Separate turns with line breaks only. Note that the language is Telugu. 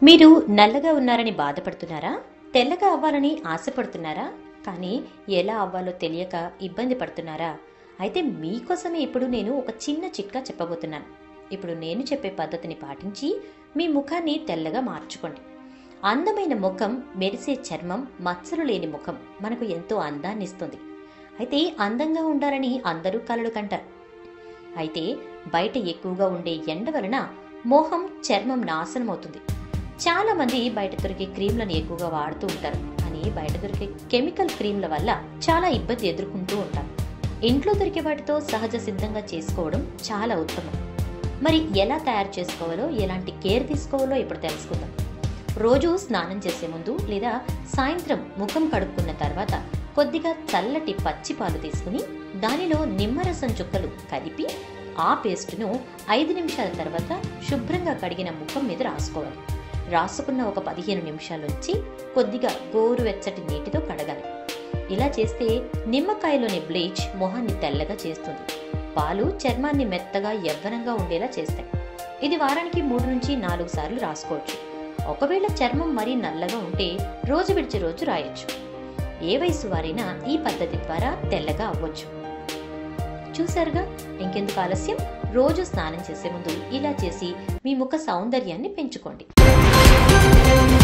మీరు నల్లగా ఉన్నారని బాధపడుతున్నారా తెల్లగా అవ్వాలని ఆశపడుతున్నారా కానీ ఎలా అవ్వాలో తెలియక ఇబ్బంది పడుతున్నారా అయితే మీకోసమే ఇప్పుడు నేను ఒక చిన్న చిట్కా చెప్పబోతున్నాను ఇప్పుడు నేను చెప్పే పద్ధతిని పాటించి మీ ముఖాన్ని తెల్లగా మార్చుకోండి అందమైన ముఖం మెరిసే చర్మం మచ్చలు లేని ముఖం మనకు ఎంతో అందాన్ని ఇస్తుంది అయితే అందంగా ఉండాలని అందరూ కలలు కంటారు అయితే బయట ఎక్కువగా ఉండే ఎండ వలన మోహం చర్మం నాశనం అవుతుంది చాలా మంది బయట దొరికే క్రీమ్లను ఎక్కువగా వాడుతూ ఉంటారు అని బయట దొరికే కెమికల్ క్రీమ్ల వల్ల చాలా ఇబ్బంది ఎదుర్కొంటూ ఉంటాం ఇంట్లో దొరికే వాటితో సహజ సిద్ధంగా చేసుకోవడం చాలా ఉత్తమం మరి ఎలా తయారు చేసుకోవాలో ఎలాంటి కేర్ తీసుకోవాలో ఇప్పుడు తెలుసుకుందాం రోజు స్నానం చేసే ముందు లేదా సాయంత్రం ముఖం కడుక్కున్న తర్వాత కొద్దిగా చల్లటి పచ్చి పాలు తీసుకుని దానిలో నిమ్మరసం చుక్కలు కలిపి ఆ పేస్టును ఐదు నిమిషాల తర్వాత శుభ్రంగా కడిగిన ముఖం మీద రాసుకోవాలి రాసుకున్న ఒక పదిహేను నిమిషాల నుంచి కొద్దిగా గోరువెచ్చటి నీటితో కడగాలి ఇలా చేస్తే నిమ్మకాయలోని బ్లీచ్ మొహాన్ని తెల్లగా చేస్తుంది పాలు చర్మాన్ని మెత్తగా యవ్వనంగా ఉండేలా చేస్తాయి ఇది వారానికి మూడు నుంచి నాలుగు సార్లు రాసుకోవచ్చు ఒకవేళ చర్మం మరీ నల్లగా ఉంటే రోజు విడిచి రోజు రాయొచ్చు ఏ వయసు వారైనా ఈ పద్ధతి ద్వారా తెల్లగా అవ్వచ్చు చూసారుగా ఇంకెందుకు ఆలస్యం రోజు స్నానం చేసే ముందు ఇలా చేసి మీ ముఖ సౌందర్యాన్ని పెంచుకోండి